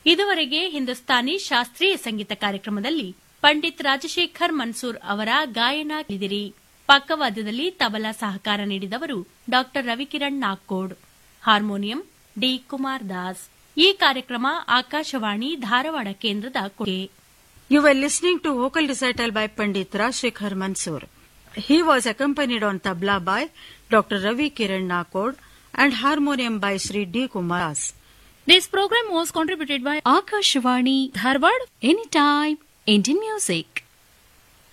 ಇದುವರೆಗೆ ಹಿಂದೂಸ್ತಾನಿ ಶಾಸ್ತ್ರೀಯ ಸಂಗೀತ ಕಾರ್ಯಕ್ರಮದಲ್ಲಿ ಪಂಡಿತ್ ರಾಜಶೇಖರ್ ಮನ್ಸೂರ್ ಅವರ ಗಾಯನ ಕೇಳಿದಿರಿ ಪಕ್ಕವಾದ್ಯದಲ್ಲಿ ತಬಲಾ ಸಹಕಾರ ನೀಡಿದವರು ಡಾ ರವಿಕಿರಣ್ ನಾಗ್ಕೋಡ್ ಹಾರ್ಮೋನಿಯಂ ಡಿ ಕುಮಾರ್ ದಾಸ್ ಈ ಕಾರ್ಯಕ್ರಮ ಆಕಾಶವಾಣಿ ಧಾರವಾಡ ಕೇಂದ್ರದ ಕೊಡುಗೆ You were listening to vocal recital by Pandit Rajshekhar Mansoor. He was accompanied on tabla by Dr. Ravi Kiran Nakod and harmonium by Sri D. Kumaras. This program was contributed by Akashvani Dharwad Anytime Indian Music.